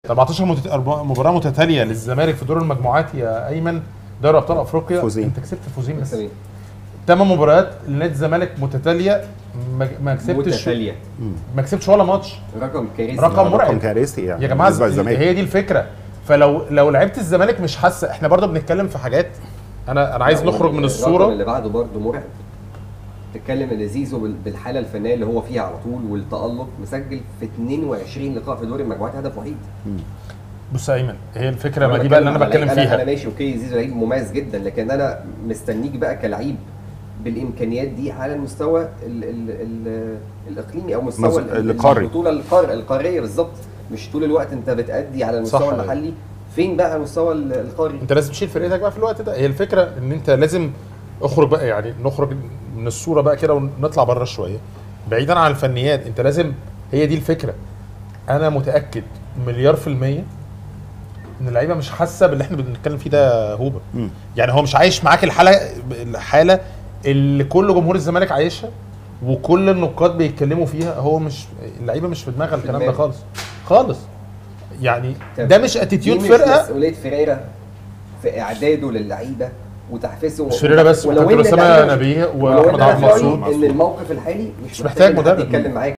14 متت... أربع- مباراه متتاليه للزمالك في دور المجموعات يا ايمن دوري ابطال افريقيا فوزين. انت كسبت فوزين بس تمام ثمان مباريات لنادي الزمالك متتاليه ما, ما كسبتش متتاليه ما كسبتش ولا ماتش رقم كارثي رقم مرعب. رقم كارثي يعني يا جماعه بالنسبه للزمالك هي دي الفكره فلو لو لعيبه الزمالك مش حاسه احنا برضه بنتكلم في حاجات انا انا عايز نخرج من الرقم الصوره اللي بعده برضه مرعب تتكلم ان زيزو بال- بالحاله الفنيه اللي هو فيها على طول والتالق مسجل في 22 لقاء في دوري المجموعات هدف وحيد بص يا ايمن هي الفكره ما دي بقى اللي انا بتكلم أنا- انا فيها ماشي اوكي زيزو لعيب مميز جدا لكن انا مستنيك بقى كلعيب بالامكانيات دي على المستوى ال ال ال الاقليمي او مستوى مز- ال- القاري. البطوله القار القاريه بالظبط مش طول الوقت انت بتأدي على المستوى صح. المحلي فين بقى المستوى ال- القاري انت لازم تشيل فرقتك بقى في الوقت ده هي الفكره ان انت لازم اخرج بقى يعني نخرج من الصوره بقى كده ونطلع بره شويه بعيدا عن الفنيات انت لازم هي دي الفكره انا متاكد مليار في الميه ان اللعيبه مش حاسه باللي احنا بنتكلم فيه ده هوبا مم. يعني هو مش عايش معاك الحاله الحاله اللي كل جمهور الزمالك عايشها وكل النقاد بيتكلموا فيها هو مش اللعيبه مش في دماغها الكلام ده دماغ. خالص خالص يعني طب ده مش دي اتيتيود مش فرقه مسؤوليه فيريرا في اعداده للعيبه وتحفيزه مش فيريرا بس ولو وكابتن إن اسامه اللعيبة- نبيه ولو واحمد إن عبد أنا في رأيي المقصود ان الموقف الحالي مش, مش محتاج إن حد مدرب. يتكلم معاك